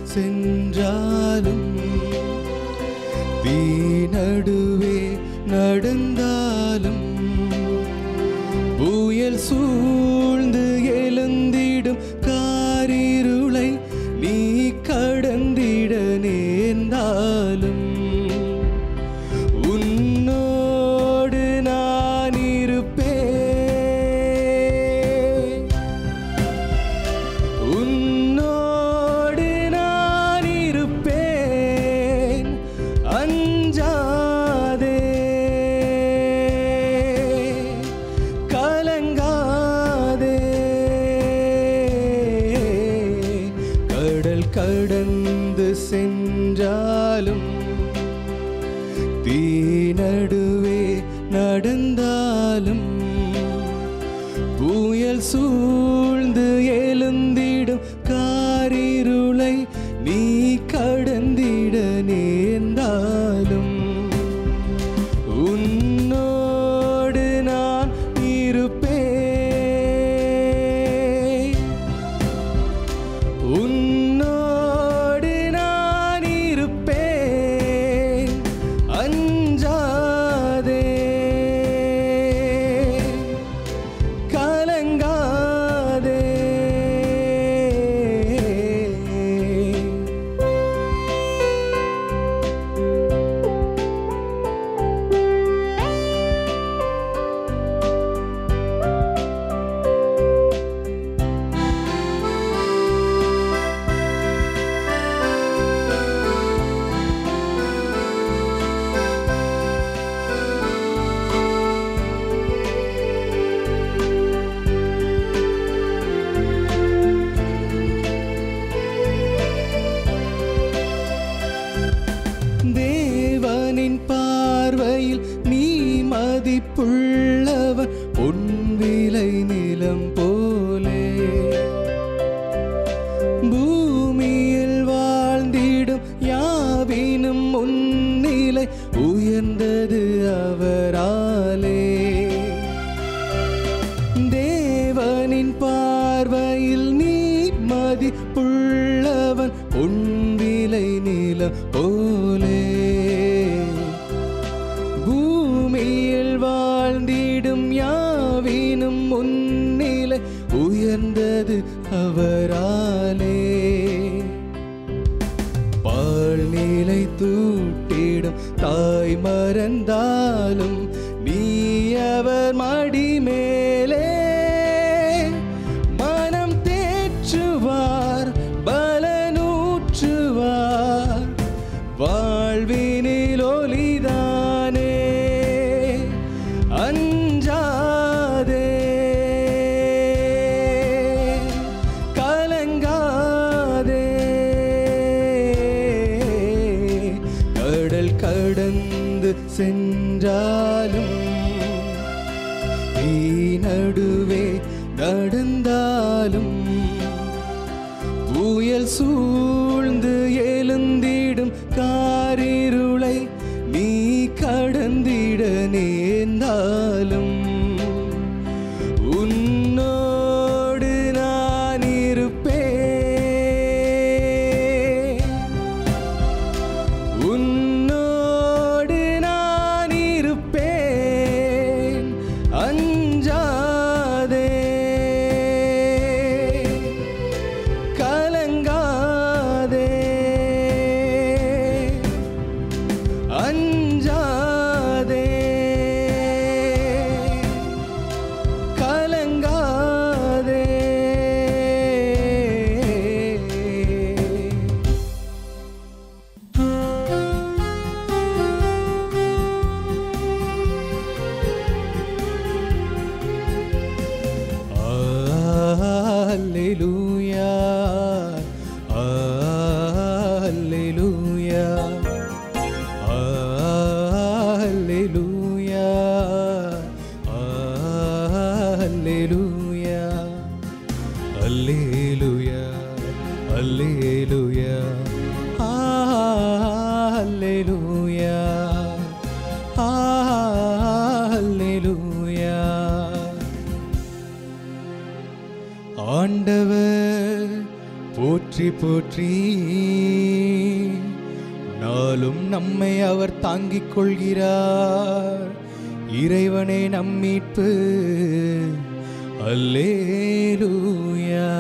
சென்றாலும் தீ நடுவே நடந்தாலும் புயல் சூழ்ந்து எழுந்திடும் காரிருளை நீ கடந்திட நேர்ந்தாலும் உன்னோடு நான் இருப்பேன் உன்னோடு நான் இருப்பேன் அஞ்சாதே கலங்காதே கடல் கடந்து சென்றாலும் தீ நடுவே நடந்தாலும் புயல் சூழ்ந்து எழுந்திடும் காரிருளை நீ கடந்திட நேர்ந்தாலும் உன்னோடு நான் இருப்பேன் உன்னோடு நான் இருப்பேன் அஞ்சாதே கலங்காதே தேவனின் பார்வையில் நீ மதிப்புள்ளவர் பொன் விலை நிலம் போலே பூமியில் வாழ்ந்திடும் யாவினும் முன்னிலை உயர்ந்தது அவராலே தேவனின் பார்வையில் நீ மதிப்புள்ளவன் உன்விலை நிலம் போலே பூமியில் வாழ்ந்திடும் யாவினும் முன்னிலை உயர்ந்தது அவராலே பால்நிலை தூட்டிடும் தாய் மறந்தாலும் நீ அவர் மடி மேலே மனம் தேற்றுவார் பலனூற்றுவார் வாழ்வினில் ஒளிதானே அஞ்சாதே கலங்காதே கடல் கடந்து சென்றாலும் தீ நடுவே நடந்தாலும் புயல் சூழ்ந்து எழுந்திடும் காரிருளை நீ கடந்திட நேர்ந்தாலும் உன்னோடு நான் இருப்பேன் உன்னோடு நான் இருப்பேன் அஞ்சாதே கலங்காதே அஞ்சாதே கலங்காதே Alleluia. Alleluia. Alleluia. Alleluia. Alleluia. Alleluia. Alleluia. Alleluia. ஆண்டவர் போற்றி போற்றி என்னாலும் நம்மை அவர் தாங்கிக் கொள்கிறார் இறைவனே நம் மீட்பு அல்லேலூயா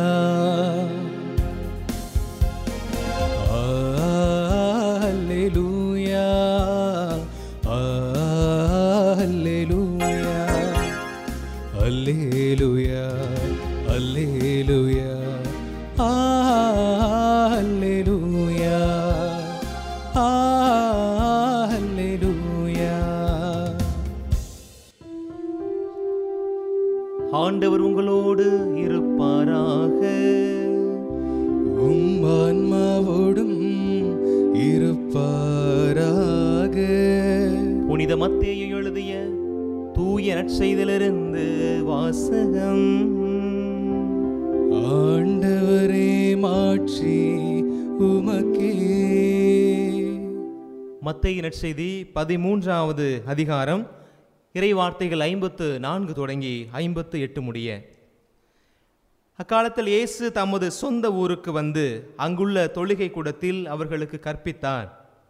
அல்லேலூயா அல்லேலூயா அல்லேலூயா அல்லேலூயா அல்லேலூயா அல்லேலூயா ஆண்டவர் உங்களோடு இருப்பாராக உம் ஆன்மாவோடும் இருப்பாராக புனித மத்தேயு எழுதிய தூய நற்செய்திலிருந்து வாசகம் ஆண்டவரே மாட்சி உமக்கே மத்தேயு நற்செய்தி பதிமூன்றாவது அதிகாரம் இறை வார்த்தைகள் ஐம்பத்து நான்கு தொடங்கி ஐம்பத்து எட்டு முடிய அக்காலத்தில் இயேசு தமது சொந்த ஊருக்கு வந்து அங்குள்ள தொழுகை கூடத்தில் அவர்களுக்கு கற்பித்தார்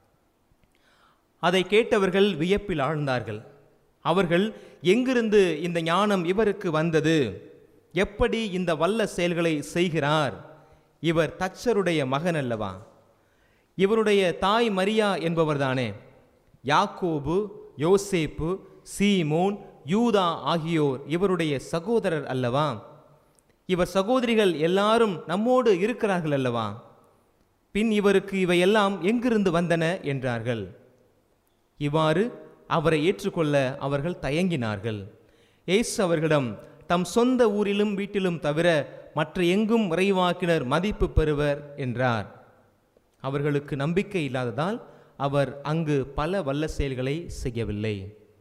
அதை கேட்டவர்கள் வியப்பில் ஆழ்ந்தார்கள் அவர்கள் எங்கிருந்து இந்த ஞானம் இவருக்கு வந்தது எப்படி இந்த வல்ல செயல்களை செய்கிறார் இவர் தச்சருடைய மகன் அல்லவா இவருடைய தாய் மரியா என்பவர்தானே யாக்கோபு யோசேப்பு சீமோன் யூதா ஆகியோர் இவருடைய சகோதரர் அல்லவா இவர் சகோதரிகள் எல்லாரும் நம்மோடு இருக்கிறார்கள் அல்லவா பின் இவருக்கு இவையெல்லாம் எங்கிருந்து வந்தன என்றார்கள் இவ்வாறு அவரை ஏற்றுக்கொள்ள அவர்கள் தயங்கினார்கள் இயேசு அவர்களிடம் தம் சொந்த ஊரிலும் வீட்டிலும் தவிர மற்ற எங்கும் இறைவாக்கினர் மதிப்பு பெறுவர் என்றார் அவர்களுக்கு நம்பிக்கை இல்லாததால் அவர் அங்கு பல வல்ல செயல்களை செய்யவில்லை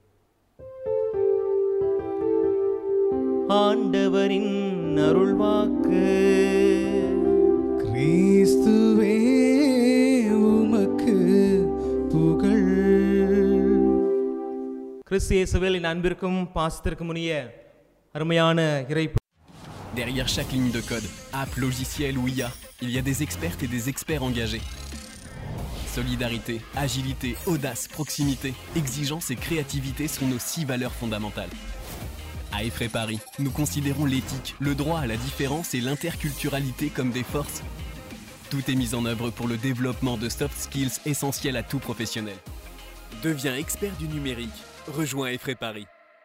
ஆண்டவரின் அருள்வாக்கு கிறிஸ்துவே உமக்கு புகழ் கிறிஸ்து இயேசுவில் அன்பிற்கும் பாசத்திற்கும் முனிய அருமையான இறை Derrière chaque ligne de code, app, logiciel ou IA, il y a des expertes et des experts engagés. Solidarité, agilité, audace, proximité, exigence et créativité sont nos six valeurs fondamentales. À Effray Paris, nous considérons l'éthique, le droit à la différence et l'interculturalité comme des forces. Tout est mis en œuvre pour le développement de soft skills essentiels à tout professionnel. Deviens expert du numérique. Rejoins Effray Paris.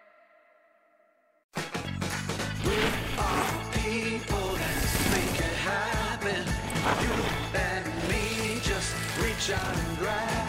people that make it happen. You and me just reach out and grab.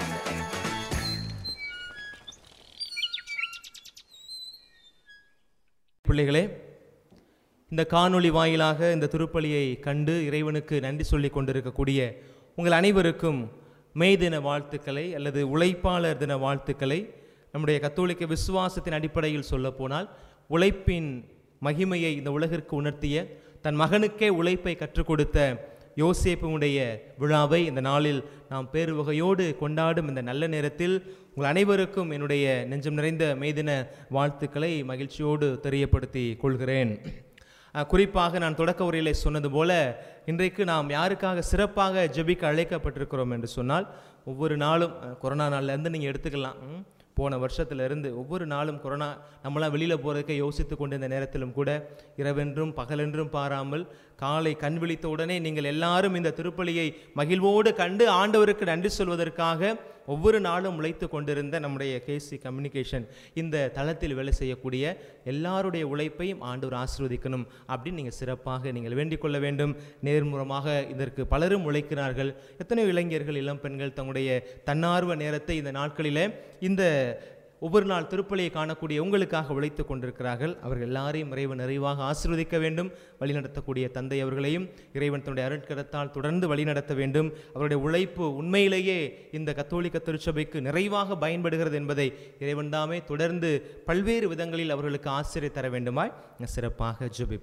பிள்ளைகளே இந்த காணொளி வாயிலாக இந்த திருப்பலியை கண்டு இறைவனுக்கு நன்றி சொல்லிக் கொண்டிருக்கக்கூடிய உங்கள் அனைவருக்கும் மே தின வாழ்த்துக்களை அல்லது உழைப்பாளர் தின வாழ்த்துக்களை நம்முடைய கத்தோலிக்க விசுவாசத்தின் அடிப்படையில் சொல்லப்போனால் உழைப்பின் மகிமையை இந்த உலகிற்கு உணர்த்திய தன் மகனுக்கே உழைப்பை கற்றுக் கொடுத்த யோசேப்புடைய விழாவை இந்த நாளில் நாம் பேருவகையோடு கொண்டாடும் இந்த நல்ல நேரத்தில் உங்கள் அனைவருக்கும் என்னுடைய நெஞ்சம் நிறைந்த மெய்தின வாழ்த்துக்களை மகிழ்ச்சியோடு தெரியப்படுத்தி கொள்கிறேன் அஹ், குறிப்பாக நான் தொடக்க உரையிலே சொன்னது போல இன்றைக்கு நாம் யாருக்காக சிறப்பாக ஜெபிக்க அழைக்கப்பட்டிருக்கிறோம் என்று சொன்னால் ஒவ்வொரு நாளும் அஹ், கொரோனா நாள்லேருந்து நீங்கள் எடுத்துக்கலாம் ம். போன வருஷத்துல இருந்து ஒவ்வொரு நாளும் கொரோனா நம்மளாம் வெளியில் போகிறதுக்கே யோசித்து கொண்டிருந்த நேரத்திலும் கூட இரவென்றும் பகலென்றும் பாராமல் காலை கண் விழித்த உடனே நீங்கள் எல்லாரும் இந்த திருப்பலியை மகிழ்வோடு கண்டு ஆண்டவருக்கு நன்றி சொல்வதற்காக ஒவ்வொரு நாளும் உழைத்து கொண்டிருந்த நம்முடைய கேசி கம்யூனிகேஷன் இந்த தளத்தில் வேலை செய்யக்கூடிய எல்லாருடைய உழைப்பையும் ஆண்டவர் ஆசீர்வதிக்கணும் அப்படின்னு நீங்கள் சிறப்பாக நீங்கள் வேண்டிக் கொள்ள வேண்டும் நேர்முறமாக இதற்கு பலரும் உழைக்கிறார்கள் எத்தனையோ இளைஞர்கள் இளம் பெண்கள் தங்களுடைய தன்னார்வ நேரத்தை இந்த நாட்களிலே இந்த ஒவ்வொரு நாள் திருப்பலியை காணக்கூடிய உங்களுக்காக உழைத்து கொண்டிருக்கிறார்கள் அவர்கள் எல்லாரையும் இறைவன் நிறைவாக ஆசீர்வதிக்க வேண்டும் வழிநடத்தக்கூடிய தந்தை அவர்களையும் இறைவன் தன்னுடைய அருட்கரத்தால் தொடர்ந்து வழிநடத்த வேண்டும் அவருடைய உழைப்பு உண்மையிலேயே இந்த கத்தோலிக்க திருச்சபைக்கு நிறைவாக பயன்படுகிறது என்பதை இறைவன் தாமே தொடர்ந்து பல்வேறு விதங்களில் அவர்களுக்கு ஆசிரியர் தர வேண்டுமாய் சிறப்பாக ஜெபிப்போம்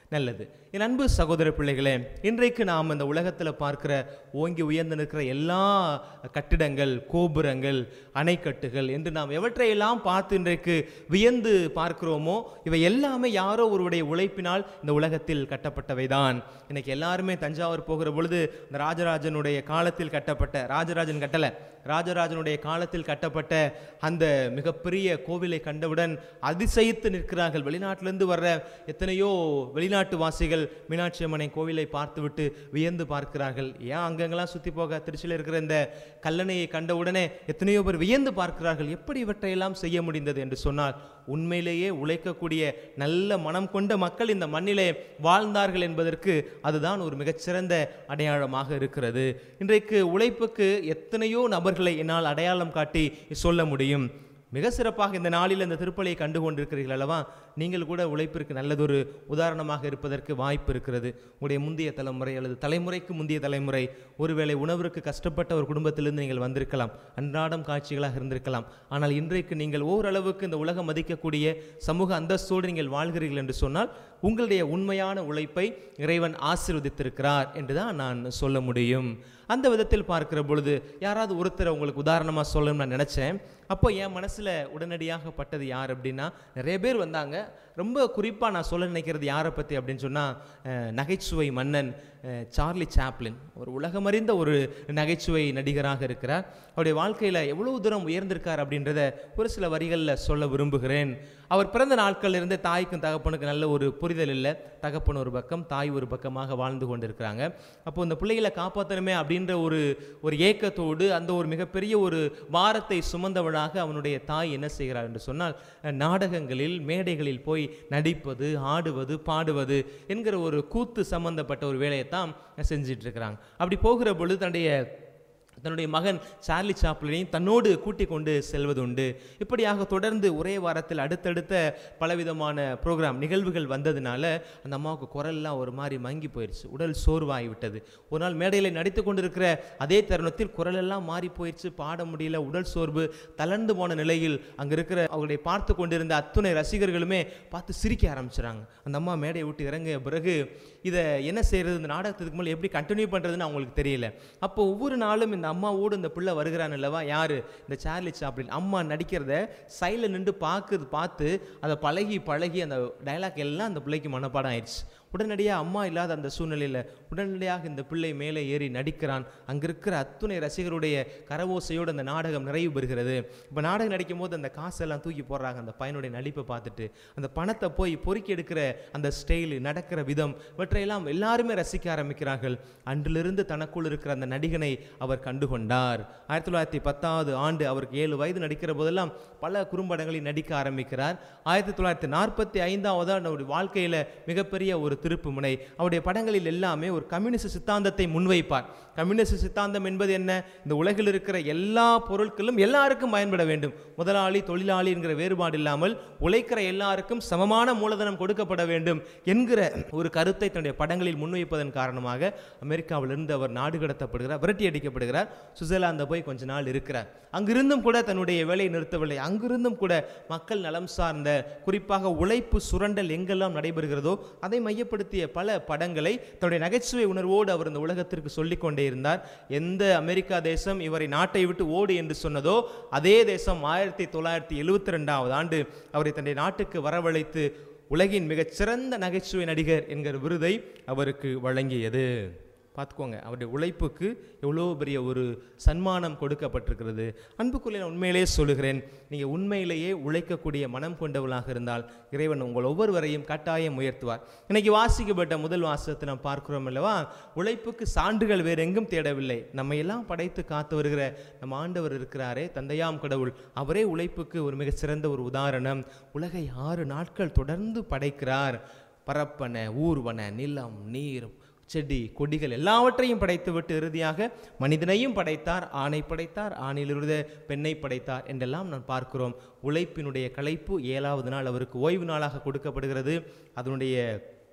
நல்லது என் அன்பு சகோதர பிள்ளைகளே இன்றைக்கு நாம் இந்த உலகத்தில் பார்க்கிற ஓங்கி உயர்ந்து நிற்கிற எல்லா கட்டிடங்கள் கோபுரங்கள் அணைக்கட்டுகள் என்று நாம் எவற்றையெல்லாம் பார்த்து இன்றைக்கு வியந்து பார்க்கிறோமோ இவை எல்லாமே யாரோ ஒருவருடைய உழைப்பினால் இந்த உலகத்தில் கட்டப்பட்டவைதான் இன்னைக்கு எல்லாருமே தஞ்சாவூர் போகிற பொழுது இந்த ராஜராஜனுடைய காலத்தில் கட்டப்பட்ட ராஜராஜன் கட்டலை ராஜராஜனுடைய காலத்தில் கட்டப்பட்ட அந்த மிகப்பெரிய கோவிலை கண்டவுடன் அதிசயித்து நிற்கிறார்கள் வெளிநாட்டிலிருந்து வர்ற எத்தனையோ வெளிநாட்டு வாசிகள் மீனாட்சி அம்மனை கோவிலை பார்த்துவிட்டு வியந்து பார்க்கிறார்கள் ஏன் அங்கங்கெல்லாம் சுற்றி போக திருச்சியில் இருக்கிற இந்த கல்லணையை கண்டவுடனே எத்தனையோ பேர் வியந்து பார்க்கிறார்கள் எப்படி இவற்றையெல்லாம் செய்ய முடிந்தது என்று சொன்னால் உண்மையிலேயே உழைக்கக்கூடிய நல்ல மனம் கொண்ட மக்கள் இந்த மண்ணிலே வாழ்ந்தார்கள் என்பதற்கு அதுதான் ஒரு மிகச்சிறந்த அடையாளமாக இருக்கிறது இன்றைக்கு உழைப்புக்கு எத்தனையோ நபர்களை என்னால் அடையாளம் காட்டி சொல்ல முடியும் மிக சிறப்பாக இந்த நாளில் இந்த திருப்பலியை கண்டு கொண்டிருக்கிறீர்கள் அல்லவா நீங்கள் கூட உழைப்பிற்கு நல்லதொரு உதாரணமாக இருப்பதற்கு வாய்ப்பு இருக்கிறது உங்களுடைய முந்தைய தலைமுறை அல்லது தலைமுறைக்கு முந்தைய தலைமுறை ஒருவேளை உணவிற்கு கஷ்டப்பட்ட ஒரு குடும்பத்திலிருந்து நீங்கள் வந்திருக்கலாம் அன்றாடம் காட்சிகளாக இருந்திருக்கலாம் ஆனால் இன்றைக்கு நீங்கள் ஓரளவுக்கு இந்த உலகம் மதிக்கக்கூடிய சமூக அந்தஸ்தோடு நீங்கள் வாழ்கிறீர்கள் என்று சொன்னால் உங்களுடைய உண்மையான உழைப்பை இறைவன் ஆசீர்வதித்திருக்கிறார் என்றுதான் நான் சொல்ல முடியும் அந்த விதத்தில் பார்க்கிற பொழுது யாராவது ஒருத்தரை உங்களுக்கு உதாரணமாக சொல்லணும்னு நான் நினச்சேன் அப்போ என் மனசில் உடனடியாக பட்டது யார் அப்படின்னா நிறைய பேர் வந்தாங்க ரொம்ப குறிப்பாக நான் சொல்ல நினைக்கிறது யாரை பற்றி அப்படின்னு சொன்னால் நகைச்சுவை மன்னன் அஹ், சார்லி சாப்ளின் ஒரு உலகமறிந்த ஒரு நகைச்சுவை நடிகராக இருக்கிறார் அவருடைய வாழ்க்கையில் எவ்வளவு தூரம் உயர்ந்திருக்கார் அப்படின்றத ஒரு சில வரிகளில் சொல்ல விரும்புகிறேன் அவர் பிறந்த நாட்கள்ல இருந்து தாய்க்கும் தகப்பனுக்கு நல்ல ஒரு புரிதல் இல்லை தகப்பன் ஒரு பக்கம் தாய் ஒரு பக்கமாக வாழ்ந்து கொண்டிருக்கிறாங்க அப்போ இந்த பிள்ளைகளை காப்பாற்றணுமே அப்படின்ற ஒரு ஒரு ஏக்கத்தோடு அந்த ஒரு மிகப்பெரிய ஒரு வாரத்தை சுமந்தவளாக அவனுடைய தாய் என்ன செய்கிறார் என்று சொன்னால் அஹ், நாடகங்களில் மேடைகளில் போய் நடிப்பது ஆடுவது பாடுவது என்கிற ஒரு கூத்து சம்பந்தப்பட்ட ஒரு வேலையை தான் செஞ்சிட்டு இருக்கிறாங்க அப்படி போகிற பொழுது தன்னுடைய தன்னுடைய மகன் சார்லி சாப்ளினையும் தன்னோடு கூட்டிக் கொண்டு செல்வதுண்டு இப்படியாக தொடர்ந்து ஒரே வாரத்தில் அடுத்தடுத்த பலவிதமான ப்ரோக்ராம் நிகழ்வுகள் வந்ததுனால அந்த அம்மாவுக்கு குரல்லாம் ஒரு மாதிரி மங்கி போயிடுச்சு உடல் சோர்வாகி விட்டது ஒரு நாள் மேடையில் நடித்து கொண்டிருக்கிற அதே தருணத்தில் குரலெல்லாம் மாறி போயிடுச்சு பாட முடியல உடல் சோர்வு தளர்ந்து போன நிலையில் அங்கே இருக்கிற அவருடைய பார்த்து கொண்டிருந்த அத்துணை ரசிகர்களுமே பார்த்து சிரிக்க ஆரம்பிச்சிட்டாங்க அந்த அம்மா மேடையை விட்டு இறங்கிய பிறகு இதை என்ன செய்யறது இந்த நாடகத்துக்கு மேலே எப்படி கண்டினியூ பண்ணுறதுன்னு அவங்களுக்கு தெரியல அப்போ ஒவ்வொரு நாளும் இந்த அம்மாவோடு இந்த பிள்ளை வருகிறான் அல்லவா யாரு இந்த சார்லி சாப்ளின் அம்மா நடிக்கிறத சைடில் நின்று பார்க்குது பார்த்து அதை பழகி பழகி அந்த டயலாக் எல்லாம் அந்த பிள்ளைக்கு மனப்பாடம் ஆயிடுச்சு உடனடியாக அம்மா இல்லாத அந்த சூழ்நிலையில் உடனடியாக இந்த பிள்ளை மேலே ஏறி நடிக்கிறான் அங்கே இருக்கிற அத்துணை ரசிகருடைய கரவோசையோடு அந்த நாடகம் நிறைவு பெறுகிறது இப்போ நாடகம் நடிக்கும் போது அந்த காசெல்லாம் தூக்கி போடுறாங்க அந்த பையனுடைய நடிப்பை பார்த்துட்டு அந்த பணத்தை போய் பொறுக்கி எடுக்கிற அந்த ஸ்டைலு நடக்கிற விதம் இவற்றையெல்லாம் எல்லாருமே ரசிக்க ஆரம்பிக்கிறார்கள் அன்றிலிருந்து தனக்குள் இருக்கிற அந்த நடிகனை அவர் கண்டுகொண்டார் ஆயிரத்தி தொள்ளாயிரத்தி பத்தாவது ஆண்டு அவருக்கு ஏழு வயது நடிக்கிற போதெல்லாம் பல குறும்படங்களில் நடிக்க ஆரம்பிக்கிறார் ஆயிரத்தி தொள்ளாயிரத்தி நாற்பத்தி ஐந்தாவது அவருடைய வாழ்க்கையில் மிகப்பெரிய ஒரு திருப்பு முனை அவருடைய படங்களில் எல்லாமே ஒரு கம்யூனிஸ்ட் சித்தாந்தத்தை முன்வைப்பார் கம்யூனிஸ்ட் சித்தாந்தம் என்பது என்ன இந்த உலகில் இருக்கிற எல்லா பொருட்களும் எல்லாருக்கும் பயன்பட வேண்டும் முதலாளி தொழிலாளி என்கிற வேறுபாடு இல்லாமல் உழைக்கிற எல்லாருக்கும் சமமான மூலதனம் கொடுக்கப்பட வேண்டும் என்கிற ஒரு கருத்தை தன்னுடைய படங்களில் முன்வைப்பதன் காரணமாக அமெரிக்காவிலிருந்து அவர் நாடு கடத்தப்படுகிறார் விரட்டி அடிக்கப்படுகிறார் சுவிட்சர்லாந்து போய் கொஞ்ச நாள் இருக்கிறார் அங்கிருந்தும் கூட தன்னுடைய வேலையை நிறுத்தவில்லை அங்கிருந்தும் கூட மக்கள் நலம் சார்ந்த குறிப்பாக உழைப்பு சுரண்டல் எங்கெல்லாம் நடைபெறுகிறதோ அதை மையப்படுத்திய பல படங்களை தன்னுடைய நகைச்சுவை உணர்வோடு அவர் இந்த உலகத்திற்கு சொல்லிக் கொண்டே இருந்தார் எந்த அமெரிக்கா தேசம் இவரை நாட்டை விட்டு ஓடு என்று சொன்னதோ அதே தேசம் ஆயிரத்தி தொள்ளாயிரத்தி எழுவத்தி ரெண்டாவது ஆண்டு அவரை தன்னுடைய நாட்டுக்கு வரவழைத்து உலகின் மிகச்சிறந்த நகைச்சுவை நடிகர் என்கிற விருதை அவருக்கு வழங்கியது பார்த்துக்கோங்க அவருடைய உழைப்புக்கு எவ்வளோ பெரிய ஒரு சன்மானம் கொடுக்கப்பட்டிருக்கிறது அன்புக்குள்ளே நான் உண்மையிலேயே சொல்லுகிறேன் நீங்கள் உண்மையிலேயே உழைக்கக்கூடிய மனம் கொண்டவளாக இருந்தால் இறைவன் உங்கள் ஒவ்வொருவரையும் கட்டாயம் உயர்த்துவார் இன்னைக்கு வாசிக்கப்பட்ட முதல் வாசகத்தை நாம் பார்க்கிறோம் அல்லவா உழைப்புக்கு சான்றுகள் வேறு எங்கும் தேடவில்லை நம்ம எல்லாம் படைத்து காத்து வருகிற நம்ம ஆண்டவர் இருக்கிறாரே தந்தையாம் கடவுள் அவரே உழைப்புக்கு ஒரு மிகச்சிறந்த ஒரு உதாரணம் உலகை ஆறு நாட்கள் தொடர்ந்து படைக்கிறார் பரப்பன ஊர்வன நிலம் நீர் செடி கொடிகள் எல்லாவற்றையும் படைத்துவிட்டு இறுதியாக மனிதனையும் படைத்தார் ஆணை படைத்தார் ஆணிலிருந்த பெண்ணை படைத்தார் என்றெல்லாம் நான் பார்க்கிறோம் உழைப்பினுடைய களைப்பு ஏழாவது நாள் அவருக்கு ஓய்வு நாளாக கொடுக்கப்படுகிறது அதனுடைய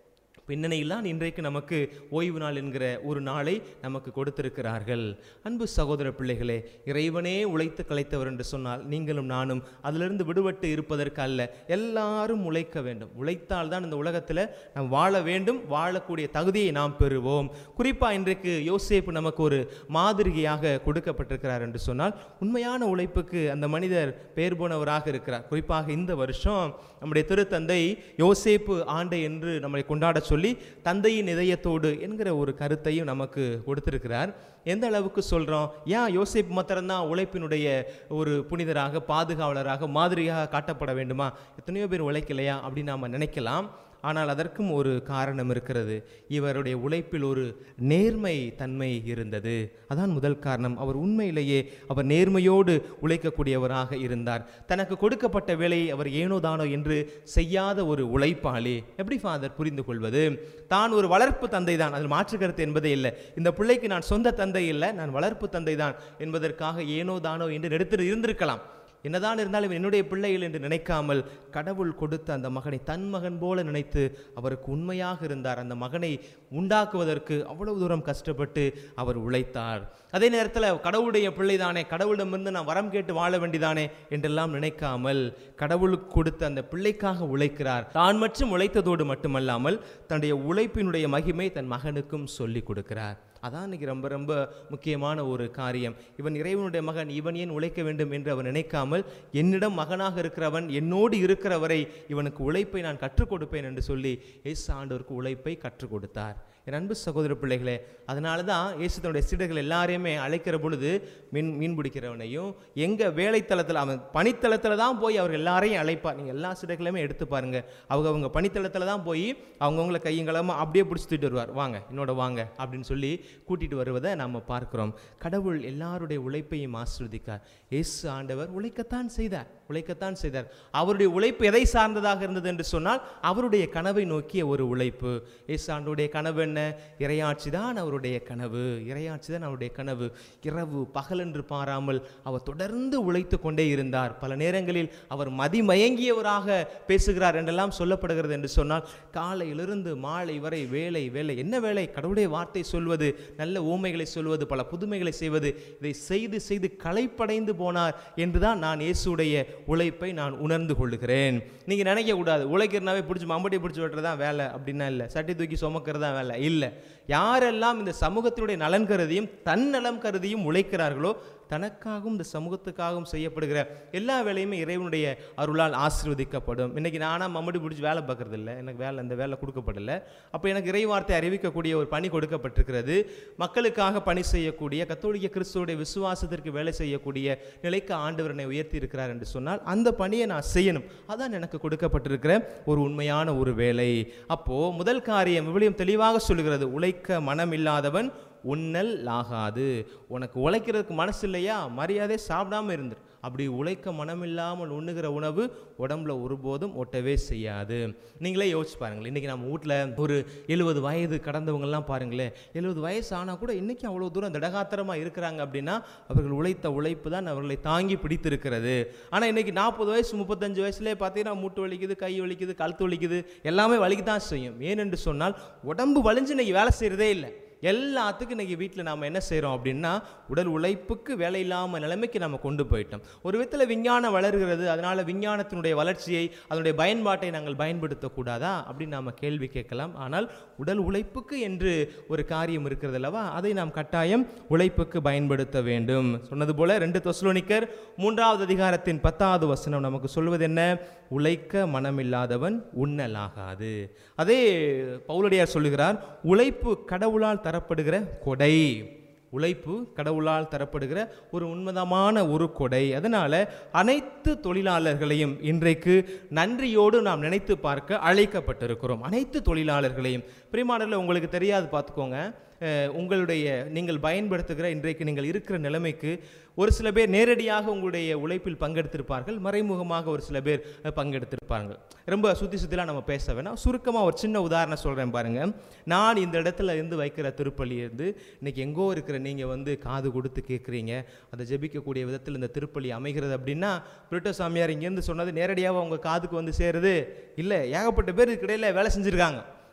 பின்னணியில்தான் இன்றைக்கு நமக்கு ஓய்வு நாள் என்கிற ஒரு நாளை நமக்கு கொடுத்திருக்கிறார்கள் அன்பு சகோதர பிள்ளைகளே இறைவனே உழைத்து கலைத்தவர் என்று சொன்னால் நீங்களும் நானும் அதிலிருந்து விடுபட்டு இருப்பதற்கு அல்ல எல்லாரும் உழைக்க வேண்டும் உழைத்தால் தான் இந்த உலகத்தில் நாம் வாழ வேண்டும் வாழக்கூடிய தகுதியை நாம் பெறுவோம் குறிப்பாக இன்றைக்கு யோசேப்பு நமக்கு ஒரு மாதிரியாக கொடுக்கப்பட்டிருக்கிறார் என்று சொன்னால் உண்மையான உழைப்புக்கு அந்த மனிதர் பேர் போனவராக இருக்கிறார் குறிப்பாக இந்த வருஷம் நம்முடைய திருத்தந்தை யோசேப்பு ஆண்டை என்று நம்மை கொண்டாட சொல்லி தந்தையின் இதயத்தோடு என்கிற ஒரு கருத்தையும் நமக்கு கொடுத்திருக்கிறார் எந்த அளவுக்கு சொல்கிறோம் ஏன் யோசேப்பு மாத்திரம்தான் உழைப்பினுடைய ஒரு புனிதராக பாதுகாவலராக மாதிரியாக காட்டப்பட வேண்டுமா எத்தனையோ பேர் உழைக்கலையா அப்படின்னு நாம் நினைக்கலாம் ஆனால் அதற்கும் ஒரு காரணம் இருக்கிறது இவருடைய உழைப்பில் ஒரு நேர்மை தன்மை இருந்தது அதான் முதல் காரணம் அவர் உண்மையிலேயே அவர் நேர்மையோடு உழைக்கக்கூடியவராக இருந்தார் தனக்கு கொடுக்கப்பட்ட வேலையை அவர் ஏனோ தானோ என்று செய்யாத ஒரு உழைப்பாளி எப்படி ஃபாதர் புரிந்து கொள்வது தான் ஒரு வளர்ப்பு தந்தை தான் அதில் மாற்று கருத்து என்பதே இல்லை இந்த பிள்ளைக்கு நான் சொந்த தந்தை இல்லை நான் வளர்ப்பு தந்தை தான் என்பதற்காக ஏனோ தானோ என்று எடுத்து இருந்திருக்கலாம் என்னதான் இருந்தாலும் இவன் என்னுடைய பிள்ளைகள் என்று நினைக்காமல் கடவுள் கொடுத்த அந்த மகனை தன் மகன் போல நினைத்து அவருக்கு உண்மையாக இருந்தார் அந்த மகனை உண்டாக்குவதற்கு அவ்வளவு தூரம் கஷ்டப்பட்டு அவர் உழைத்தார் அதே நேரத்தில் கடவுளுடைய பிள்ளைதானே கடவுளிடமிருந்து நான் வரம் கேட்டு வாழ வேண்டிதானே என்றெல்லாம் நினைக்காமல் கடவுளுக்கு கொடுத்த அந்த பிள்ளைக்காக உழைக்கிறார் தான் மட்டும் உழைத்ததோடு மட்டுமல்லாமல் தன்னுடைய உழைப்பினுடைய மகிமை தன் மகனுக்கும் சொல்லி கொடுக்கிறார் அதான் இன்னைக்கு ரொம்ப ரொம்ப முக்கியமான ஒரு காரியம் இவன் இறைவனுடைய மகன் இவன் ஏன் உழைக்க வேண்டும் என்று அவன் நினைக்காமல் என்னிடம் மகனாக இருக்கிறவன் என்னோடு இருக்கிறவரை இவனுக்கு உழைப்பை நான் கற்றுக் கொடுப்பேன் என்று சொல்லி இயேசு ஆண்டவருக்கு உழைப்பை கற்றுக் கொடுத்தார் என் அன்பு சகோதர பிள்ளைகளே அதனால தான் இயேசு தன்னுடைய சீடர்கள் எல்லாரையுமே அழைக்கிற பொழுது மீன் மீன் பிடிக்கிறவனையும் எங்க வேலைத்தளத்தில் அவன் பணித்தளத்தில் தான் போய் அவர் எல்லாரையும் அழைப்பார் நீங்கள் எல்லா சீடர்களையுமே எடுத்து பாருங்க அவங்க அவங்க பணித்தளத்தில் தான் போய் அவங்கவுங்கள கையங்களமா அப்படியே பிடிச்சி தூக்கிட்டு வருவார் வாங்க என்னோட வாங்க அப்படின்னு சொல்லி கூட்டிட்டு வருவதை நாம் பார்க்கிறோம் கடவுள் எல்லாருடைய உழைப்பையும் ஆசிர்வதிக்கார் இயேசு ஆண்டவர் உழைக்கத்தான் செய்தார் உழைக்கத்தான் செய்தார் அவருடைய உழைப்பு எதை சார்ந்ததாக இருந்தது என்று சொன்னால் அவருடைய கனவை நோக்கிய ஒரு உழைப்பு இயேசு ஆண்டுடைய கனவு என்ன இறையாட்சி தான் அவருடைய கனவு இறையாட்சி தான் அவருடைய கனவு இரவு பகல் என்று பாராமல் அவர் தொடர்ந்து உழைத்து கொண்டே இருந்தார் பல நேரங்களில் அவர் மதிமயங்கியவராக பேசுகிறார் என்றெல்லாம் சொல்லப்படுகிறது என்று சொன்னால் காலையிலிருந்து மாலை வரை வேலை வேலை என்ன வேலை கடவுளுடைய வார்த்தை சொல்வது நல்ல ஊமைகளை சொல்வது பல புதுமைகளை செய்வது இதை செய்து செய்து களைப்படைந்து போனார் என்றுதான் நான் இயேசுடைய உழைப்பை நான் உணர்ந்து கொள்ளுகிறேன் நீங்கள் நினைக்கக்கூடாது உழைக்கிறனாவே பிடிச்சி மம்பட்டியை பிடிச்சி வெட்டுறது தான் வேலை அப்படின்னா இல்லை சட்டி தூக்கி சுமக்கிறது தான் வேலை இல்லை யாரெல்லாம் இந்த சமூகத்தினுடைய நலன் கருதியும் தன் நலம் கருதியும் உழைக்கிறார்களோ தனக்காகவும் இந்த சமூகத்துக்காகவும் செய்யப்படுகிற எல்லா வேலையுமே இறைவனுடைய அருளால் ஆசீர்வதிக்கப்படும் இன்னைக்கு நானா மம்மடி பிடிச்சி வேலை பார்க்கறது இல்லை எனக்கு வேலை அந்த வேலை கொடுக்கப்படல அப்போ எனக்கு இறை வார்த்தை அறிவிக்கக்கூடிய ஒரு பணி கொடுக்கப்பட்டிருக்கிறது மக்களுக்காக பணி செய்யக்கூடிய கத்தோலிக்க கிறிஸ்துவோடைய விசுவாசத்திற்கு வேலை செய்யக்கூடிய நிலைக்கு ஆண்டவர் என்னை உயர்த்தி இருக்கிறார் என்று சொன்னால் அந்த பணியை நான் செய்யணும் அதான் எனக்கு கொடுக்கப்பட்டிருக்கிற ஒரு உண்மையான ஒரு வேலை அப்போ முதல் காரியம் விவிலியம் தெளிவாக சொல்லுகிறது உழைக்க மனம் இல்லாதவன் உண்ணல் ஆகாது உனக்கு உழைக்கிறதுக்கு மனசு இல்லையா மரியாதை சாப்பிடாம இருந்துரு அப்படி உழைக்க மனமில்லாமல் உண்ணுகிற உணவு உடம்புல ஒருபோதும் ஒட்டவே செய்யாது நீங்களே யோசிச்சு பாருங்களேன் இன்றைக்கி நம்ம வீட்டில் ஒரு எழுபது வயது கடந்தவங்கெல்லாம் பாருங்களேன் எழுபது வயசு ஆனால் கூட இன்றைக்கி அவ்வளோ தூரம் திடகாத்திரமாக இருக்கிறாங்க அப்படின்னா அவர்கள் உழைத்த உழைப்பு தான் அவர்களை தாங்கி பிடித்திருக்கிறது ஆனால் இன்றைக்கி நாற்பது வயசு முப்பத்தஞ்சு வயசுலேயே பார்த்தீங்கன்னா மூட்டு வலிக்குது கை வலிக்குது கழுத்து வலிக்குது எல்லாமே வலிக்கு தான் செய்யும் ஏனென்று சொன்னால் உடம்பு வலிஞ்சு இன்னைக்கு வேலை செய்கிறதே இல்லை எல்லாத்துக்கும் இன்றைக்கி வீட்டில் நாம் என்ன செய்கிறோம் அப்படின்னா உடல் உழைப்புக்கு வேலை இல்லாமல் நிலைமைக்கு நம்ம கொண்டு போயிட்டோம் ஒரு விதத்தில் விஞ்ஞானம் வளர்கிறது அதனால் விஞ்ஞானத்தினுடைய வளர்ச்சியை அதனுடைய பயன்பாட்டை நாங்கள் பயன்படுத்தக்கூடாதா அப்படின்னு நாம் கேள்வி கேட்கலாம் ஆனால் உடல் உழைப்புக்கு என்று ஒரு காரியம் இருக்கிறது அல்லவா அதை நாம் கட்டாயம் உழைப்புக்கு பயன்படுத்த வேண்டும் சொன்னது போல ரெண்டு தொஸ்லோனிக்கர் மூன்றாவது அதிகாரத்தின் பத்தாவது வசனம் நமக்கு சொல்வது என்ன உழைக்க மனமில்லாதவன் உண்ணலாகாது அதே பவுலடியார் சொல்லுகிறார் உழைப்பு கடவுளால் தரப்படுகிற கொடை உழைப்பு கடவுளால் தரப்படுகிற ஒரு உன்னதமான ஒரு கொடை அதனால் அனைத்து தொழிலாளர்களையும் இன்றைக்கு நன்றியோடு நாம் நினைத்து பார்க்க அழைக்கப்பட்டிருக்கிறோம் அனைத்து தொழிலாளர்களையும் பிரிமானரில் உங்களுக்கு தெரியாது பார்த்துக்கோங்க அஹ், உங்களுடைய நீங்கள் பயன்படுத்துகிற இன்றைக்கு நீங்கள் இருக்கிற நிலைமைக்கு ஒரு சில பேர் நேரடியாக உங்களுடைய உழைப்பில் பங்கெடுத்திருப்பார்கள் மறைமுகமாக ஒரு சில பேர் அஹ், பங்கெடுத்திருப்பார்கள் ரொம்ப சுற்றி சுற்றிலாம் நம்ம பேச வேணாம் சுருக்கமாக ஒரு சின்ன உதாரணம் சொல்கிறேன் பாருங்கள் நான் இந்த இடத்துல இருந்து வைக்கிற திருப்பலி இருந்து இன்னைக்கு எங்கோ இருக்கிற நீங்கள் வந்து காது கொடுத்து கேட்குறீங்க அதை ஜெபிக்கக்கூடிய விதத்தில் இந்த திருப்பலி அமைகிறது அப்படின்னா பிரிட்டோ சாமியார் இங்கேருந்து சொன்னது நேரடியாக உங்கள் காதுக்கு வந்து சேருது இல்லை ஏகப்பட்ட பேர் இதுக்கிடையில் வேலை செஞ்சுருக்காங்க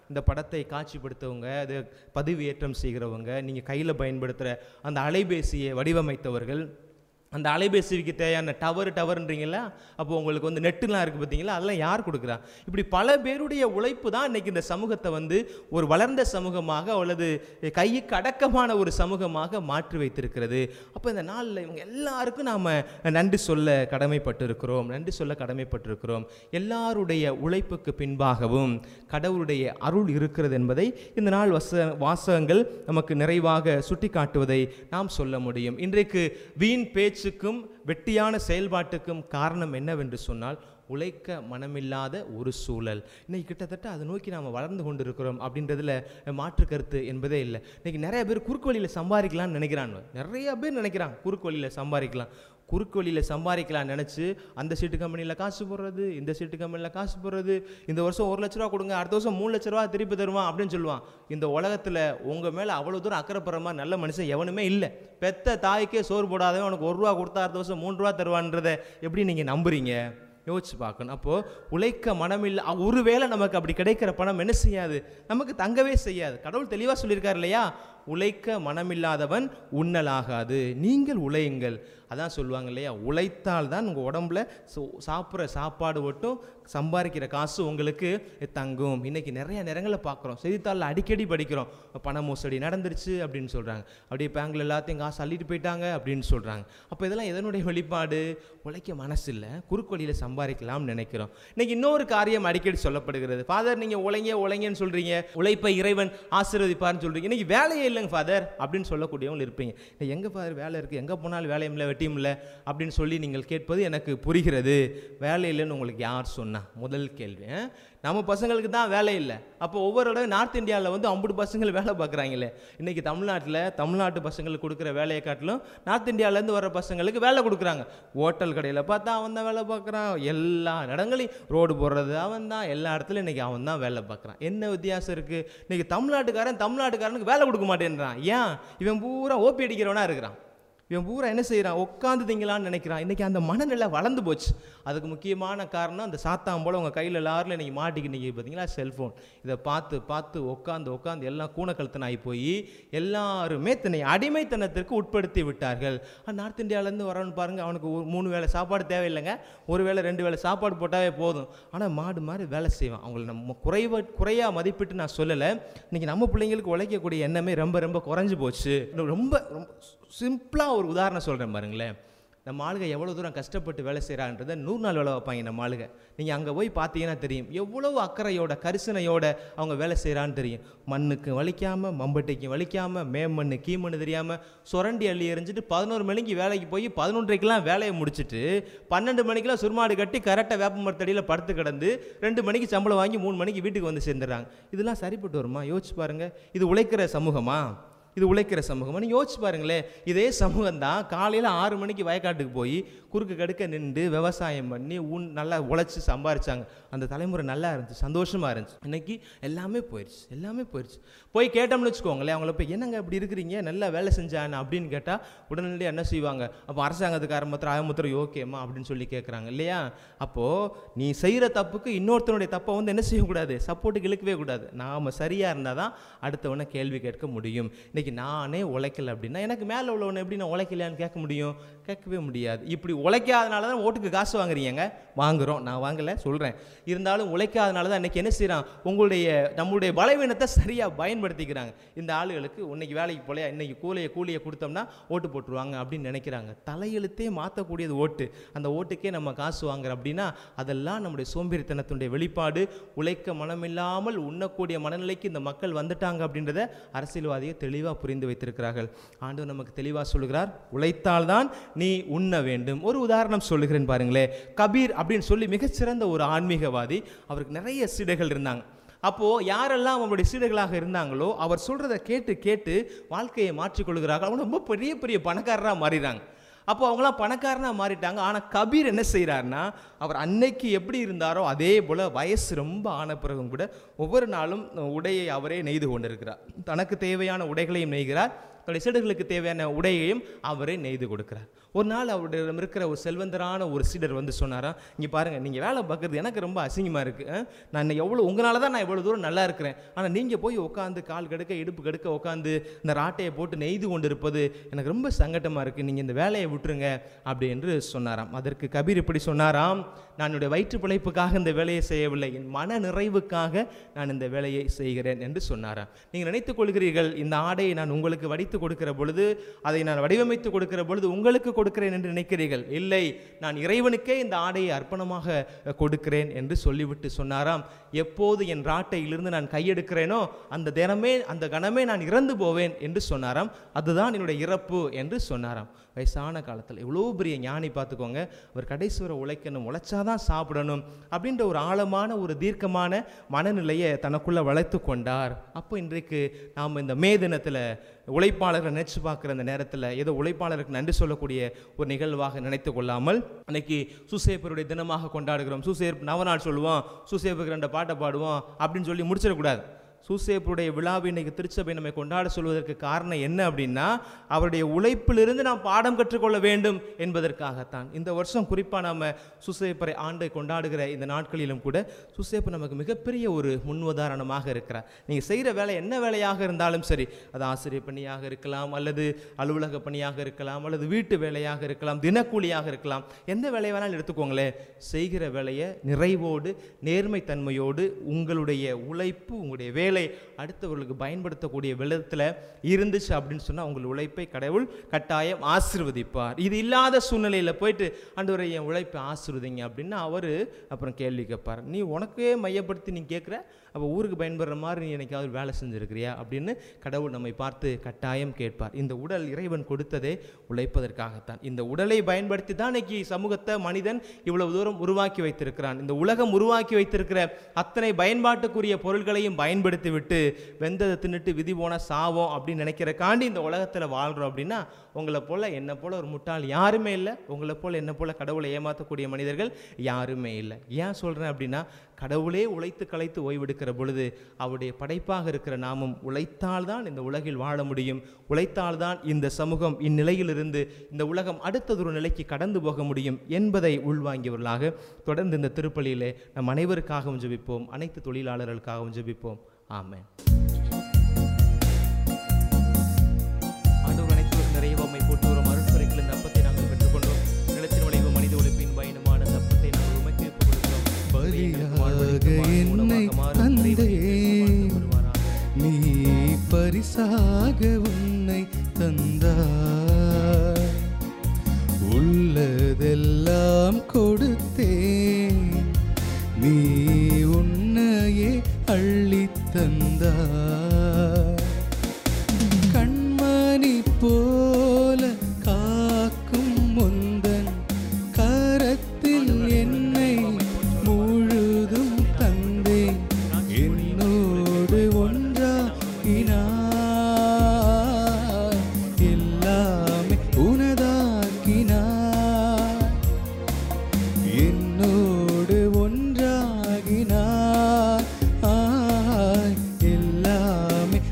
இந்த படத்தை காட்சிப்படுத்தவங்க அது பதிவேற்றம் செய்கிறவங்க நீங்கள் கையில் பயன்படுத்துகிற அந்த அலைபேசியை வடிவமைத்தவர்கள் அந்த அலைபேசிக்கு தேவையான டவர் டவர்ன்றீங்களா அப்போ உங்களுக்கு வந்து நெட்டுலாம் இருக்குது பார்த்தீங்களா அதெல்லாம் யார் கொடுக்குறா இப்படி பல பேருடைய உழைப்பு தான் இன்னைக்கு இந்த சமூகத்தை வந்து ஒரு வளர்ந்த சமூகமாக அல்லது கைக்கு அடக்கமான ஒரு சமூகமாக மாற்றி வைத்திருக்கிறது அப்போ இந்த நாளில் இவங்க எல்லாருக்கும் நாம் நன்றி சொல்ல கடமைப்பட்டிருக்கிறோம் நன்றி சொல்ல கடமைப்பட்டிருக்கிறோம் எல்லாருடைய உழைப்புக்கு பின்பாகவும் கடவுளுடைய அருள் இருக்கிறது என்பதை இந்த நாள் வச வாசகங்கள் நமக்கு நிறைவாக சுட்டி காட்டுவதை நாம் சொல்ல முடியும் இன்றைக்கு வீண் பேச்சுக்கும் வெட்டியான செயல்பாட்டுக்கும் காரணம் என்னவென்று சொன்னால் உழைக்க மனமில்லாத ஒரு சூழல் இன்னைக்கு கிட்டத்தட்ட அதை நோக்கி நாம் வளர்ந்து கொண்டிருக்கிறோம் அப்படின்றதுல மாற்று கருத்து என்பதே இல்லை இன்னைக்கு நிறைய பேர் குறுக்கு வழியில் சம்பாதிக்கலாம்னு நினைக்கிறாங்க நிறைய பேர் நினைக்கிறாங்க குறுக்கு வழியில் சம்பாதிக்கலாம் குறுக்கு வழியில் சம்பாதிக்கலாம் நினச்சி அந்த சீட்டு கம்பெனியில் காசு போடுறது இந்த சீட்டு கம்பெனியில் காசு போடுறது இந்த வருஷம் ஒரு லட்ச ரூபா கொடுங்க அடுத்த வருஷம் மூணு லட்ச ரூபா திருப்பி தருவான் அப்படின்னு சொல்லுவான் இந்த உலகத்தில் உங்கள் மேலே அவ்வளோ தூரம் அக்கறைப்படுற மாதிரி நல்ல மனுஷன் எவனுமே இல்லை பெத்த தாய்க்கே சோறு போடாதவன் உனக்கு ஒரு ரூபா கொடுத்தா அடுத்த வருஷம் மூணு ரூபா தருவான்றதை எப்படி நீங்கள் நம்புறீங்க யோசிச்சு பார்க்கணும் அப்போது உழைக்க மனமில்லை அ- ஒருவேளை நமக்கு அப்படி கிடைக்கிற பணம் என்ன செய்யாது நமக்கு தங்கவே செய்யாது கடவுள் தெளிவாக சொல்லியிருக்கார் இல்லையா உழைக்க மனமில்லாதவன் உண்ணலாகாது நீங்கள் உழையுங்கள் அதான் சொல்லுவாங்க இல்லையா உழைத்தால் தான் உங்கள் உடம்புல சோ- சாப்பிட்ற சாப்பாடு மட்டும் சம்பாதிக்கிற காசு உங்களுக்கு தங்கும் இன்னைக்கு நிறைய நேரங்களில் பார்க்குறோம் செய்தித்தாளில் அடிக்கடி படிக்கிறோம் பண மோசடி நடந்துருச்சு அப்படின்னு சொல்கிறாங்க அப்படியே பேங்கில் எல்லாத்தையும் காசு அள்ளிட்டு போயிட்டாங்க அப்படின்னு சொல்கிறாங்க அப்போ இதெல்லாம் எதனுடைய வெளிப்பாடு உழைக்க மனசு இல்லை குறுக்கு வழியில் சம்பாதிக்கலாம்னு நினைக்கிறோம் இன்னைக்கு இன்னொரு காரியம் அடிக்கடி சொல்லப்படுகிறது ஃபாதர் நீங்கள் உழைங்க உழைங்கன்னு சொல்கிறீங்க உழைப்பை இறைவன் ஆசீர்வதிப்பார்னு சொல்கிறீங்க இன்னைக்கு வேலையே இல்லைங்க ஃபாதர் அப்படின்னு சொல்லக்கூடியவங்க இருப்பீங்க "இன்னைக்கு எங்க ஃபாதர் வேலை இருக்குது எங்கே போனாலும் வேலையும் இல்லை வெட்டியும் இல்லை அப்படின்னு சொல்லி நீங்கள் கேட்பது எனக்கு புரிகிறது வேலை இல்லைன்னு உங்களுக்கு யார் சொன்னா முதல் கேள்வி ஆ? நம்ம பசங்களுக்கு தான் வேலை இல்லை அப்போ ஒவ்வொரு தடவை நார்த் இந்தியாவில் வந்து ஐம்பது பசங்கள் வேலை பார்க்குறாங்களே இன்னைக்கு தமிழ்நாட்டில் தமிழ்நாட்டு பசங்களுக்கு கொடுக்குற வேலையை காட்டிலும் நார்த் இந்தியாவிலேருந்து வர பசங்களுக்கு வேலை கொடுக்குறாங்க ஹோட்டல் கடையில் பார்த்தா அவன் தான் வேலை பார்க்குறான் எல்லா இடங்களையும் ரோடு போடுறது அவன் தான் எல்லா இடத்துலையும் இன்னைக்கு அவன் தான் வேலை பார்க்குறான் என்ன வித்தியாசம் இருக்குது இன்னைக்கு தமிழ்நாட்டுக்காரன் தமிழ்நாட்டுக்காரனுக்கு வேலை கொடுக்க மாட்டேன்றான் ஏன் இவன் பூரா ஓபி அடிக்கிறவனா இருக்கிறான் இவன் பூரா என்ன செய்கிறான் உட்காந்து திங்கலான்னு நினைக்கிறான் இன்றைக்கி அந்த மனநிலை வளர்ந்து போச்சு அதுக்கு முக்கியமான காரணம் அந்த சாத்தான் போல் உங்கள் கையில் எல்லாரும் இன்றைக்கி மாட்டிக்கிட்டீங்க பார்த்தீங்களா செல்ஃபோன் இதை பார்த்து பார்த்து உட்காந்து உட்காந்து எல்லாம் கூணக்கழுத்தன் ஆகி போய் எல்லாருமே தன்னை அடிமைத்தனத்திற்கு உட்படுத்தி விட்டார்கள் ஆ, நார்த் இந்தியாவிலேருந்து வரவன் பாருங்கள் அவனுக்கு ஒரு மூணு வேளை சாப்பாடு தேவையில்லைங்க ஒரு வேளை ரெண்டு வேளை சாப்பாடு போட்டாவே போதும் ஆனால் மாடு மாதிரி வேலை செய்வான் அவங்கள நம்ம குறைவ குறையாக மதிப்பிட்டு நான் சொல்லலை இன்றைக்கி நம்ம பிள்ளைங்களுக்கு உழைக்கக்கூடிய எண்ணமே ரொம்ப ரொம்ப குறைஞ்சு போச்சு இன்னும் ரொம்ப ரொம்ப சிம்பிளாக ஒரு உதாரணம் சொல்கிறேன் பாருங்களேன் நம்ம ஆளுங்க எவ்வளோ தூரம் கஷ்டப்பட்டு வேலை செய்கிறான்றதை நூறு நாள் வேலை வைப்பாங்க நம்ம ஆளுங்க நீங்கள் அங்கே போய் பார்த்தீங்கன்னா தெரியும் எவ்வளவு அக்கறையோட கரிசனையோட அவங்க வேலை செய்கிறான்னு தெரியும் மண்ணுக்கு வலிக்காமல் மம்பட்டிக்கு வலிக்காமல் மேமண்ணு கீமண்ணு தெரியாமல் சுரண்டி அள்ளி எறிஞ்சிட்டு பதினோரு மணிக்கு வேலைக்கு போய் பதினொன்றைக்கெலாம் வேலையை முடிச்சிட்டு பன்னெண்டு மணிக்கெலாம் சுருமாடு கட்டி கரெக்டாக வேப்ப மரத்தடியில் படுத்து கிடந்து ரெண்டு மணிக்கு சம்பளம் வாங்கி மூணு மணிக்கு வீட்டுக்கு வந்து சேர்ந்துடுறாங்க இதெல்லாம் சரிப்பட்டு வருமா யோசிச்சு பாருங்க இது உழைக்கிற சமூகமா இது உழைக்கிற சமூகம் நீ யோசிச்சு பாருங்களேன் இதே சமூகம் தான் காலையில் ஆறு மணிக்கு வயக்காட்டுக்கு போய் குறுக்கு கடுக்க நின்று விவசாயம் பண்ணி உன் நல்லா உழைச்சி சம்பாரிச்சாங்க அந்த தலைமுறை நல்லா இருந்துச்சு சந்தோஷமாக இருந்துச்சு இன்னைக்கு எல்லாமே போயிடுச்சு எல்லாமே போயிடுச்சு போய் கேட்டோம்னு வச்சுக்கோங்களேன் அவங்கள போய் என்னங்க இப்படி இருக்கிறீங்க நல்லா வேலை செஞ்சாங்க அப்படின்னு கேட்டால் உடனடியாக என்ன செய்வாங்க அப்போ அரசாங்கத்துக்கு ஆரம்பத்தில் ஆயமுத்திரம் ஓகேம்மா அப்படின்னு சொல்லி கேட்குறாங்க இல்லையா அப்போது நீ செய்கிற தப்புக்கு இன்னொருத்தனுடைய தப்பை வந்து என்ன செய்யக்கூடாது சப்போர்ட்டுக்கு இழுக்கவே கூடாது நாம் சரியாக இருந்தால் தான் அடுத்தவனை கேள்வி கேட்க முடியும் இன்னைக்கு நானே உழைக்கல அப்படின்னா எனக்கு மேலே உள்ளவனை எப்படி நான் உழைக்கலையான்னு கேட்க முடியும் கேட்கவே முடியாது இப்படி உழைக்காதனால தான் ஓட்டுக்கு காசு வாங்குறீங்க வாங்குறோம் நான் வாங்கலை சொல்கிறேன் இருந்தாலும் உழைக்காதனால தான் இன்னைக்கு என்ன செய்கிறான் உங்களுடைய நம்மளுடைய பலவீனத்தை சரியாக பயன்படுத்திக்கிறாங்க இந்த ஆளுகளுக்கு இன்னைக்கு வேலைக்கு போலையா இன்னைக்கு கூலியை கூலியை கொடுத்தோம்னா ஓட்டு போட்டுருவாங்க அப்படின்னு நினைக்கிறாங்க தலையெழுத்தே மாற்றக்கூடியது ஓட்டு அந்த ஓட்டுக்கே நம்ம காசு வாங்குறோம் அப்படின்னா அதெல்லாம் நம்முடைய சோம்பேறித்தனத்தினுடைய வெளிப்பாடு உழைக்க மனமில்லாமல் உண்ணக்கூடிய மனநிலைக்கு இந்த மக்கள் வந்துட்டாங்க அப்படின்றத அரசியல்வாதிகள் தெளிவாக புரிந்து வைத்திருக்கிறார்கள் ஆண்டவர் நமக்கு தெளிவாக சொல்லுகிறார் உழைத்தால்தான் நீ உண்ண வேண்டும் ஒரு உதாரணம் சொல்லுகிறேன் பாருங்களேன் கபீர் அப்படின்னு சொல்லி மிகச்சிறந்த ஒரு ஆன்மீகவாதி அவருக்கு நிறைய சீடர்கள் இருந்தாங்க அப்போது யாரெல்லாம் அவருடைய சீடர்களாக இருந்தாங்களோ அவர் சொல்கிறத கேட்டு கேட்டு வாழ்க்கையை மாற்றிக்கொள்கிறார்கள் அவங்க ரொம்ப பெரிய பெரிய பணக்காரராக மாறிடுறாங்க அப்போ அவங்களாம் பணக்காரனாக மாறிட்டாங்க ஆனால் கபீர் என்ன செய்கிறாருன்னா அவர் அன்னைக்கு எப்படி இருந்தாரோ அதே போல் வயசு ரொம்ப ஆன பிறகும் கூட ஒவ்வொரு நாளும் உடையை அவரே நெய்து கொண்டிருக்கிறார் தனக்கு தேவையான உடைகளையும் நெய்கிறார் தன்னுடைய சீடர்களுக்கு தேவையான உடையையும் அவரே நெய்து கொடுக்கிறார் ஒரு நாள் அவரிடம் இருக்கிற ஒரு செல்வந்தரான ஒரு சீடர் வந்து சொன்னாராம் இங்கே பாருங்கள் நீங்கள் வேலை பார்க்குறது எனக்கு ரொம்ப அசிங்கமாக இருக்குது நான் எவ்வளோ உங்களால தான் நான் இவ்வளோ தூரம் நல்லா இருக்கிறேன் ஆனால் நீங்கள் போய் உட்காந்து கால் கடுக்க இடுப்பு கடுக்க உட்காந்து இந்த ராட்டையை போட்டு நெய்து கொண்டு இருப்பது எனக்கு ரொம்ப சங்கட்டமாக இருக்குது நீங்கள் இந்த வேலையை விட்டுருங்க அப்படி என்று சொன்னாராம் அதற்கு கபீர் இப்படி சொன்னாராம் நான் என்னுடைய வயிற்று பிழைப்புக்காக இந்த வேலையை செய்யவில்லை என் மன நிறைவுக்காக நான் இந்த வேலையை செய்கிறேன் என்று சொன்னாராம் நீங்கள் நினைத்துக் கொள்கிறீர்கள் இந்த ஆடையை நான் உங்களுக்கு வடித்து கொடுக்கிற பொழுது அதை நான் வடிவமைத்து கொடுக்கிற பொழுது உங்களுக்கு கொடுக்கிறேன் என்று நினைக்கிறீர்கள் இல்லை நான் இறைவனுக்கே இந்த ஆடையை அர்ப்பணமாக அஹ், கொடுக்கிறேன் என்று சொல்லிவிட்டு சொன்னாராம் எப்போது என் ராட்டையிலிருந்து நான் கையெடுக்கிறேனோ அந்த தினமே அந்த கணமே நான் இறந்து போவேன் என்று சொன்னாராம் அதுதான் என்னுடைய இறப்பு என்று சொன்னாராம் வயசான காலத்தில் எவ்வளோ பெரிய ஞானி பார்த்துக்கோங்க அவர் கடைசி வரை உழைக்கணும் உழைச்சாதான் சாப்பிடணும் அப்படின்ற ஒரு ஆழமான ஒரு தீர்க்கமான மனநிலையை தனக்குள்ள வளைத்து கொண்டார் அப்போ இன்றைக்கு நாம் இந்த மே தினத்தில் உழைப்பாளர்களை நினைச்சு பார்க்குற அந்த நேரத்தில் ஏதோ உழைப்பாளருக்கு நன்றி சொல்லக்கூடிய ஒரு நிகழ்வாக நினைத்து கொள்ளாமல் அன்னைக்கு சுசேப்பருடைய தினமாக கொண்டாடுகிறோம் சுசேப் நவநாள் சொல்லுவோம் சுசேப்புக்கு ரெண்டு பாட்டை பாடுவோம் அப்படின்னு சொல்லி முடிச்சிடக்கூடாது சூசேப்புடைய விழாவை இன்னைக்கு திருச்சபை நம்மை கொண்டாட சொல்வதற்கு காரணம் என்ன அப்படின்னா அவருடைய உழைப்பிலிருந்து நாம் பாடம் கற்றுக்கொள்ள வேண்டும் என்பதற்காகத்தான் இந்த வருஷம் குறிப்பாக நம்ம சுசேப்பரை ஆண்டை கொண்டாடுகிற இந்த நாட்களிலும் கூட சுசேப்பு நமக்கு மிகப்பெரிய ஒரு முன்னுதாரணமாக இருக்கிறார் நீங்கள் செய்கிற வேலை என்ன வேலையாக இருந்தாலும் சரி அது ஆசிரியர் பணியாக இருக்கலாம் அல்லது அலுவலக பணியாக இருக்கலாம் அல்லது வீட்டு வேலையாக இருக்கலாம் தினக்கூலியாக இருக்கலாம் எந்த வேலையை வேணாலும் எடுத்துக்கோங்களேன் செய்கிற வேலையை நிறைவோடு நேர்மைத்தன்மையோடு உங்களுடைய உழைப்பு உங்களுடைய வேலை அடுத்தவர்களுக்கு பயன்படுத்தக்கூடிய விதத்தில் இருந்துச்சு அப்படின்னு சொன்னால் உங்கள் உழைப்பை கடவுள் கட்டாயம் ஆசிர்வதிப்பார் இது இல்லாத சூழ்நிலையில் போயிட்டு ஆண்டவரை என் உழைப்பை ஆசிர்வதிங்க அப்படின்னா அவர் அப்புறம் கேள்வி கேட்பார் நீ உனக்கே மையப்படுத்தி நீ கேட்குற அப்போ ஊருக்கு பயன்படுற மாதிரி நீ என்னைக்காவது வேலை செஞ்சுருக்கிறியா அப்படின்னு கடவுள் நம்மை பார்த்து கட்டாயம் கேட்பார் இந்த உடல் இறைவன் கொடுத்ததே உழைப்பதற்காகத்தான் இந்த உடலை பயன்படுத்தி தான் இன்னைக்கு சமூகத்தை மனிதன் இவ்வளவு தூரம் உருவாக்கி வைத்திருக்கிறான் இந்த உலகம் உருவாக்கி வைத்திருக்கிற அத்தனை பயன்பாட்டுக்குரிய பொருள்களையும் பயன்படுத்தி விட்டு வெந்ததை தின்னுட்டு விதி போனால் சாவோம் அப்படின்னு நினைக்கிறக்காண்டி இந்த உலகத்தில் வாழ்கிறோம் அப்படின்னா உங்களை போல என்னை போல ஒரு முட்டாள் யாருமே இல்லை உங்களை போல என்ன போல கடவுளை ஏமாற்றக்கூடிய மனிதர்கள் யாருமே இல்லை ஏன் சொல்கிறேன் அப்படின்னா கடவுளே உழைத்து களைத்து ஓய்வெடுக்கிற பொழுது அவருடைய படைப்பாக இருக்கிற நாமும் உழைத்தால்தான் இந்த உலகில் வாழ முடியும் உழைத்தால்தான் இந்த சமூகம் இந்நிலையிலிருந்து இந்த உலகம் அடுத்ததொரு நிலைக்கு கடந்து போக முடியும் என்பதை உள்வாங்கியவர்களாக தொடர்ந்து இந்த திருப்பலியிலே நம் அனைவருக்காகவும் ஜெபிப்போம் அனைத்து தொழிலாளர்களுக்காகவும் ஜெபிப்போம் ஆமென் ஆண்டவர் அனைத்தும் நிறைய உம்மை போட்டு வரும் அருட்பறைகள் இந்த அப்பத்தை நாங்கள் பெற்றுக்கொண்டோம் நிலத்தின் விளைவு மனித உழைப்பின் பயணமான இந்த அப்பத்தை நாங்கள் உமக்கு ஒப்புக் கொடுக்கிறோம் பலியாக என்னை தந்தே நீ பரிசாக உன்னை தந்தாய் உள்ளதெல்லாம் கொடுத்தேன் நீ உன்னையே அள்ளித் தந்தாய் கண்மணி போல காக்கும் முந்தன் கரத்தில் என்னை முழுதும் தந்தேன் என்னோடு ஒன்றாக்கினாய் எல்லாமே உனதாக்கினாய் என்னோடு ஒன்றாகினாய் ஆய், எல்லாமே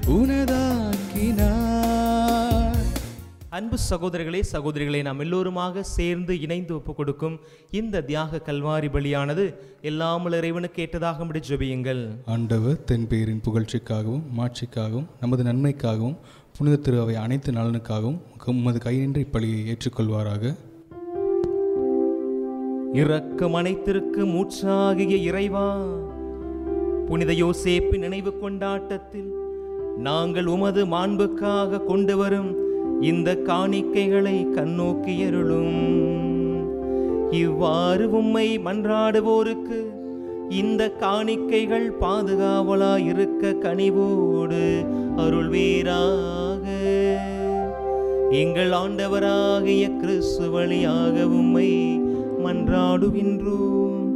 உனதாக்கினாய் அன்பு சகோதரர்களே சகோதரிகளே நாம் எல்லோருமாக சேர்ந்து இணைந்து ஒப்புக் கொடுக்கும் இந்த தியாக கல்வாரி பலியானது எல்லாமல் இறைவனுக்கு ஏற்றதாக ஜெபியுங்கள் ஆண்டவர் தென் பேரின் புகழ்ச்சிக்காகவும் மாட்சிக்காகவும் நமது நன்மைக்காகவும் புனித திருவை அனைத்து நலனுக்காகவும் உமது கையின்றி இப்பலியை ஏற்றுக்கொள்வாராக இரக்கம் அனைத்திற்கு மூச்சாகிய இறைவா புனித யோசேப்பு நினைவு கொண்டாட்டத்தில் நாங்கள் உமது மாண்புக்காக கொண்டு வரும் இந்த காணிக்கைகளை கண்ணோக்கியருளும் இவ்வாறு உம்மை மன்றாடுவோருக்கு இந்த காணிக்கைகள் பாதுகாவலாய் இருக்க கனிவோடு அருள்வீராக எங்கள் ஆண்டவராகிய கிறிஸ்து வழியாக உம்மை மன்றாடுகின்றோம்